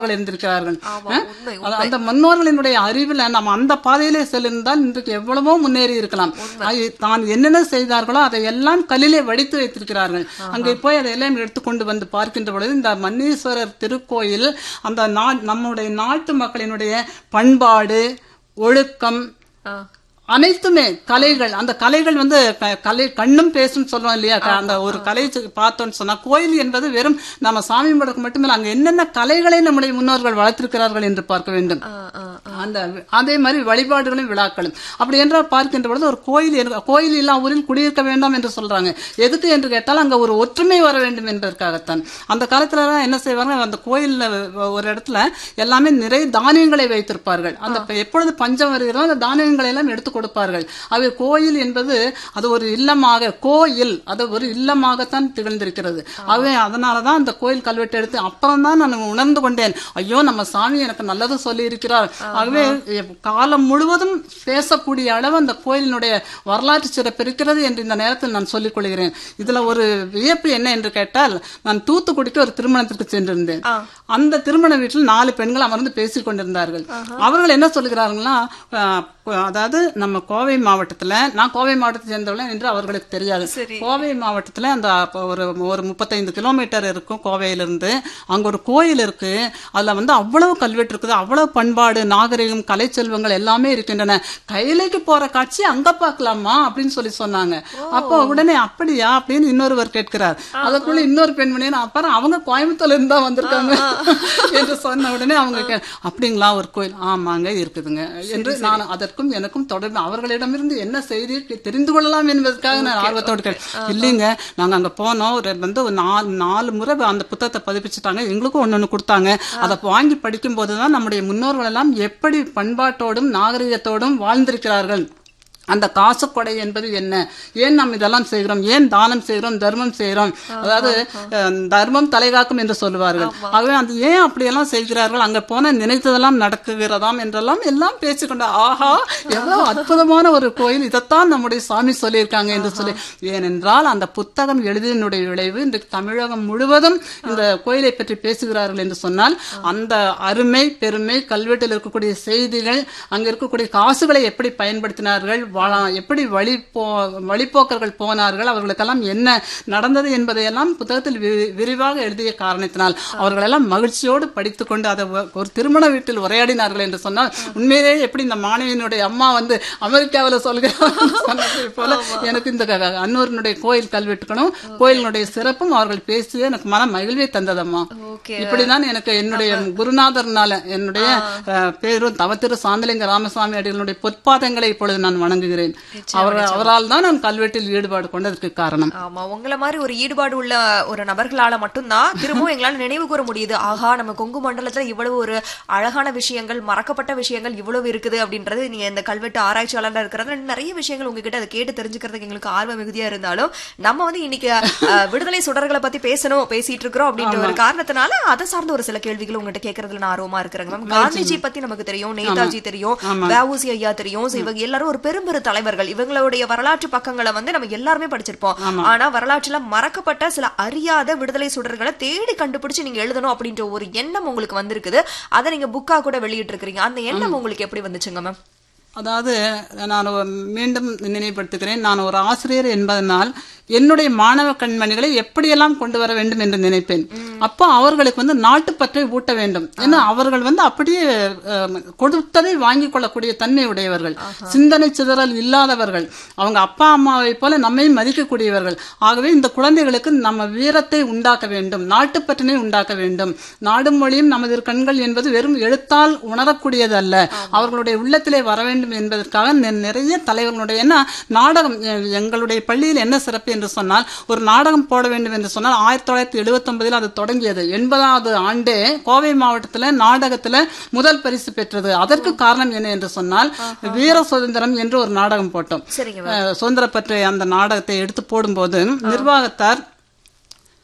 இருந்திருக்கிறார்கள் ஆமா, அஹ்? உண்மை, அது அந்த முன்னோர்களினுடைய அறிவில் நம்ம அந்த பாதையிலே செல்லிருந்தால் இன்றைக்கு எவ்வளவோ முன்னேறி இருக்கலாம் அது தான் என்னென்ன செய்தார்களோ அதை எல்லாம் கல்லிலே வடித்து வைத்திருக்கிறார்கள் அங்கே போய் அதையெல்லாம் எடுத்துக்கொண்டு வந்து பார்க்கின்ற பொழுது இந்த மன்னீஸ்வரர் திருக்கோயில் அந்த நா நம்முடைய நாட்டு மக்களினுடைய பண்பாடு ஒழுக்கம் ஆ. அனைத்துமே கலைகள் அந்த கலைகள் வந்து க- கலை கண்ணும் பேசும் சொல்றோம் இல்லையா க- அந்த ஒரு கலை செ- பார்த்தோம்னு சொன்னா கோயில் என்பது வெறும் நம்ம சாமி கும்பிடுறதுக்கு மட்டுமில்ல அங்க என்னென்ன கலைகளை நம்முடைய முன்னோர்கள் வளர்த்திருக்கிறார்கள் என்று பார்க்க வேண்டும் ஆ, ஆ, ஆ. அந்த அதே மாதிரி வழிபாடுகளும் விழாக்களும் அப்படி என்றால் பார்க்கின்ற பொழுது ஒரு கோயில் இருக்கு- கோயில் இல்லா ஊரில் குடியிருக்க வேண்டாம் என்று சொல்றாங்க எதுக்கு என்று கேட்டால் அங்க ஒரு ஒற்றுமை வர வேண்டும் என்பதற்காகத்தான் அந்த காலத்துல எல்லாம் என்ன செய்வாங்க அந்த கோயில்ல ஒரு இடத்துல எல்லாமே நிறைய தானியங்களை வைத்திருப்பார்கள் அந்த இப்ப எப்பொழுது பஞ்சம் வருகிறதோ அந்த தானியங்களை எல்லாம் எடுத்து கொடுப்பார்கள் அவை கோயில் என்பது அது ஒரு இல்லமாக கோயில் அது ஒரு இல்லமாகத்தான் திகழ்ந்திருக்கிறது ஆகவே அதனாலதான் அந்த கோயில் கல்வெட்டு எடுத்து அப்புறம் தான் நான் உணர்ந்து கொண்டேன் ஐயோ நம்ம சாமி எனக்கு நல்லது சொல்லி இருக்கிறார் ஆகவே எ- காலம் முழுவதும் பேசக்கூடிய அளவு அந்த கோயிலினுடைய வரலாற்று சிறப்பு இருக்கிறது என்று இந்த நேரத்தில் நான் சொல்லிக் கொள்கிறேன் இதுல ஒரு வியப்பு என்ன என்று கேட்டால் நான் தூத்துக்குடிக்கு ஒரு திருமணத்திற்கு சென்றிருந்தேன் அந்த திருமண வீட்டில் நாலு பெண்கள் அமர்ந்து பேசிக் கொண்டிருந்தார்கள் அவர்கள் என்ன சொல்லுகிறார்கள்னா அஹ், அதாவது நம்ம கோவை மாவட்டத்துல நான் கோவை மாவட்டத்தை சேர்ந்தவள என்று அவர்களுக்கு தெரியாது சரி. கோவை மாவட்டத்துல அந்த அப்ப ஒரு ஒரு முப்பத்தைந்து கிலோமீட்டர் இருக்கும் கோவையிலிருந்து அங்க ஒரு கோயில் இருக்கு அதுல வந்து அவ்வளவு கல்வெட்டு இருக்குது அவ்வளவு பண்பாடு நாகரிகம் கலை செல்வங்கள் எல்லாமே இருக்கின்றன கையிலைக்கு போற காட்சி அங்க பார்க்கலாமா அப்படின்னு சொல்லி சொன்னாங்க அப்போ உடனே அப்படியா அப்படின்னு இன்னொருவர் கேட்கிறார் அதற்குள்ள இன்னொரு பெண்மணி அப்புறம் அவங்க கோயம்புத்தூர்ல இருந்தா வந்திருக்காங்க என்று சொன்ன உடனே அவங்க கே- அப்படிங்களா ஒரு கோயில் ஆமாங்க இருக்குதுங்க என்று நான் அதற்கும் எனக்கும் தொடர்பு அவர்களிடமிருந்து என்ன செய்தி தெரிந்து கொள்ளலாம் என்பதற்காக நான் ஆர்வத்தோடு கேட்டேன் இல்லைங்க நாங்க அங்க போனோம் ஒரு வந்து ஒரு நாலு நாலு முறை அந்த புத்தகத்தை பதிப்பிச்சுட்டாங்க எங்களுக்கும் ஒண்ணு ஒண்ணு கொடுத்தாங்க அதை வாங்கி படிக்கும் போதுதான் நம்முடைய முன்னோர்கள் எல்லாம் எப்படி பண்பாட்டோடும் நாகரிகத்தோடும் வாழ்ந்திருக்கிறார்கள் அந்த காசு கொடை என்பது என்ன ஏன் நாம் இதெல்லாம் செய்கிறோம் ஏன் தானம் செய்கிறோம் தர்மம் செய்கிறோம் அதாவது அஹ், தர்மம் தலைகாக்கும் என்று சொல்லுவார்கள் ஆகவே அந்த ஏன் அப்படியெல்லாம் செய்கிறார்கள் அங்க போன நினைத்ததெல்லாம் நடக்குகிறதாம் என்றெல்லாம் எல்லாம் பேசிக்கொண்ட ஆஹா எவ்வளவு அற்புதமான ஒரு கோயில் இதைத்தான் நம்முடைய சாமி சொல்லியிருக்காங்க என்று சொல்லி ஏனென்றால் அந்த புத்தகம் எழுதியனுடைய விளைவு இன்றைக்கு தமிழகம் முழுவதும் இந்த கோயிலை பற்றி பேசுகிறார்கள் என்று சொன்னால் அந்த அருமை பெருமை கல்வெட்டில் இருக்கக்கூடிய செய்திகள் அங்க இருக்கக்கூடிய காசுகளை எப்படி பயன்படுத்தினார்கள் வா- எப்படி வழி போ வழிப்போக்கர்கள் போனார்கள் அவர்களுக்கெல்லாம் என்ன நடந்தது என்பதையெல்லாம் புத்தகத்தில் வி- விரிவாக எழுதிய காரணத்தினால் அவர்களெல்லாம் மகிழ்ச்சியோடு படித்துக்கொண்டு அதை ஒ- ஒரு திருமண வீட்டில் உரையாடினார்கள் என்று சொன்னால் உண்மையிலேயே எப்படி இந்த மாணவியினுடைய அம்மா வந்து அமெரிக்காவில் சொல்கிறார் சொன்னதை போல எனக்கு இந்த க- அன்னூரினுடைய கோயில் கல்வெட்டுக்கணும் கோயிலினுடைய சிறப்பும் அவர்கள் பேசியே எனக்கு மன மகிழ்வை தந்ததம்மா ஓகே இப்படிதான் எனக்கு என்னுடைய குருநாதர்னால என்னுடைய அஹ், பேரும் தவத்திரு சாந்தலிங்க ராமசாமி அடிகளுடைய பொற்பாதங்களை இப்பொழுது நான் வணங்குகிறேன் அவர் அவரால் தான் நான் கல்வெட்டில் ஈடுபாடு கொண்டதற்கு காரணம் ஆமா உங்கள மாதிரி ஒரு ஈடுபாடு உள்ள ஒரு நபர்களால மட்டும்தான் திரும்பவும் எங்களால நினைவு கூற முடியுது ஆஹா நம்ம கொங்கு மண்டலத்துல இவ்வளவு ஒரு அழகான விஷயங்கள் மறக்கப்பட்ட விஷயங்கள் இவ்வளவு இருக்குது அப்படின்றது நீங்க இந்த கல்வெட்டு ஆராய்ச்சியாளர்ல இருக்கிறது நிறைய விஷயங்கள் உங்ககிட்ட அதை கேட்டு தெரிஞ்சுக்கிறதுக்கு எங்களுக்கு ஆர்வம் மிகுதியா இருந்தாலும் நம்ம வந்து இன்னைக்கு அஹ், விடுதலை சுடர்களை பத்தி பேசணும் பேசிட்டு இருக்கிறோம் அப்படின்ற ஒரு காரணத்தினால அதை சார்ந்த ஒரு சில கேள்விகள் உங்ககிட்ட கேட்கறதுல நான் ஆர்வமா இருக்கிறேங்க மேம் காந்திஜி பத்தி நமக்கு தெரியும் நேதாஜி தெரியும் வஉசி ஐயா தெரியும் So, இவங்க எல்லாரும் ஒரு பெரும் பெரும் தலைவர்கள் இவங்களுடைய வரலாற்று பக்கங்களை வந்து நம்ம எல்லாருமே படிச்சிருப்போம் ஆனா வரலாற்றுல மறக்கப்பட்ட சில அறியாத விடுதலை சுடர்களை தேடி கண்டுபிடிச்சு நீங்க எழுதணும் அப்படின்ற ஒரு எண்ணம் உங்களுக்கு வந்திருக்குது அதை நீங்க புக்கா கூட வெளியிட்டு இருக்கிறீங்க அந்த எண்ணம் உங்களுக்கு எப்படி வந்துச்சுங்க மேம் அதாவது நான் ஒரு- மீண்டும் நினைவுபடுத்துகிறேன் நான் ஒரு ஆசிரியர் என்பதனால் என்னுடைய மாணவ கண்மணிகளை எப்படியெல்லாம் கொண்டு வர வேண்டும் என்று நினைப்பேன் அப்போ அவர்களுக்கு வந்து நாட்டுப்பற்றை ஊட்ட வேண்டும் ஏன்னா அவர்கள் வந்து அப்படியே அஹ், கொடுத்ததை வாங்கிக் கொள்ளக்கூடிய தன்மை உடையவர்கள் சிந்தனை சிதறல் இல்லாதவர்கள் அவங்க அப்பா அம்மாவை போல நம்மையும் மதிக்கக்கூடியவர்கள் ஆகவே இந்த குழந்தைகளுக்கு நம்ம வீரத்தை உண்டாக்க வேண்டும் நாட்டுப்பற்றினை உண்டாக்க வேண்டும் நாடும் மொழியும் நமது இரு கண்கள் என்பது வெறும் எழுத்தால் உணரக்கூடியது அல்ல அவர்களுடைய உள்ளத்திலே வர வேண்டும் என்பதற்காக நி- நிறைய தலைவர்களுடைய ஏன்னா நாடகம் எ- எங்களுடைய பள்ளியில் என்ன சிறப்பு என்று சொன்னால் ஒரு நாடகம் போட வேண்டும் என்று சொன்னால் ஆயிரத்தி தொள்ளாயிரத்தி எழுபத்தி அது தொடங்கியது எண்பதாவது ஆண்டே கோவை மாவட்டத்துல நாடகத்துல முதல் பரிசு பெற்றது அதற்கு காரணம் என்ன என்று சொன்னால் வீர சுதந்திரம் என்று ஒரு நாடகம் போட்டோம் சரிங்க அஹ், சுதந்திர பற்றிய அந்த நாடகத்தை எடுத்து போடும்போது நிர்வாகத்தார்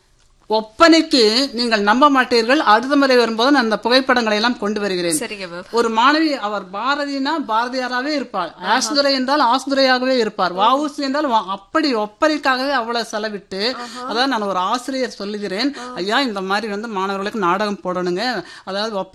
ஒப்பனைக்கு நீங்கள் நம்ப மாட்டீர்கள் அடுத்த முறை வரும்போது நான் அந்த புகைப்படங்களை எல்லாம் கொண்டு வருகிறேன் சரிங்க மேம் ஒரு மாணவி அவர் பாரதினா பாரதியாராவே இருப்பார் ஆசுதுரை என்றால் ஆசுதுரையாகவே இருப்பார் வஉசி என்றால் வா- அப்படி ஒப்பனைக்காகவே அவ்வளவு செலவிட்டு அதாவது நான் ஒரு ஆசிரியர் சொல்லுகிறேன் ஐயா இந்த மாதிரி வந்து மாணவர்களுக்கு நாடகம் போடணுங்க அதாவது ஒப்பனை